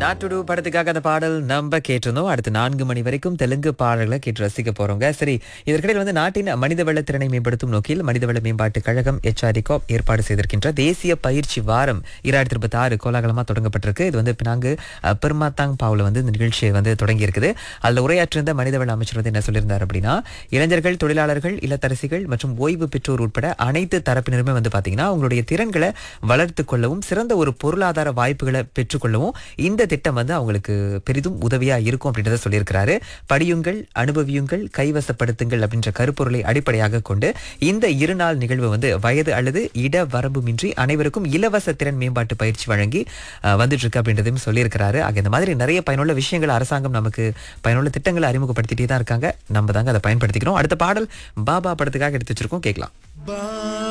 நாட்டுடு படத்துக்காக அந்த பாடல் நம்ம கேட்டிருந்தோம் அடுத்து நான்கு மணி வரைக்கும் தெலுங்கு பாடல்களை கேட்டு ரசிக்க போறோங்க சரி இதற்கிடையில் வந்து நாட்டின் மனிதவள திறனை மேம்படுத்தும் நோக்கில் மனிதவள மேம்பாட்டு கழகம் எச்ஆர்டிகோ ஏற்பாடு செய்திருக்கின்ற தேசிய பயிற்சி வாரம் இரண்டாயிரத்தி இருபத்தி ஆறு கோலாகலமா தொடங்கப்பட்டிருக்கு இது வந்து பினாங்கு அஹ், பெருமாத்தாங் பாவுல வந்து இந்த நிகழ்ச்சியை வந்து தொடங்கி இருக்குது அதுல உரையாற்றிருந்த மனிதவள அமைச்சர் வந்து என்ன சொல்லியிருந்தார் அப்படின்னா இளைஞர்கள் தொழிலாளர்கள் இல்லத்தரசிகள் மற்றும் ஓய்வு பெற்றோர் உட்பட அனைத்து தரப்பினருமே வந்து பாத்தீங்கன்னா அவங்களுடைய திறன்களை வளர்த்து கொள்ளவும் சிறந்த ஒரு பொருளாதார வாய்ப்புகளை பெற்றுக்கொள்ளவும் இந்த திட்டம் வந்து அவங்களுக்கு பெரிதும் உதவியா இருக்கும் அப்படின்றத சொல்லியிருக்கிறாரு படியுங்கள் அனுபவியுங்கள் கைவசப்படுத்துங்கள் அப்படின்ற கருப்பொருளை அடிப்படையாக கொண்டு இந்த இரு நாள் நிகழ்வு வந்து வயது அல்லது இட வரம்புமின்றி அனைவருக்கும் இலவச திறன் மேம்பாட்டு பயிற்சி வழங்கி அஹ், வந்துட்டு இருக்கு அப்படின்றதையும் சொல்லியிருக்கிறாரு ஆக இந்த மாதிரி நிறைய பயனுள்ள விஷயங்கள் அரசாங்கம் நமக்கு பயனுள்ள திட்டங்களை அறிமுகப்படுத்திட்டே தான் இருக்காங்க நம்ம தாங்க அதை பயன்படுத்திக்கிறோம் அடுத்த பாடல் பாபா படத்துக்காக எடுத்து வச்சிருக்கோம் கேட்கலாம்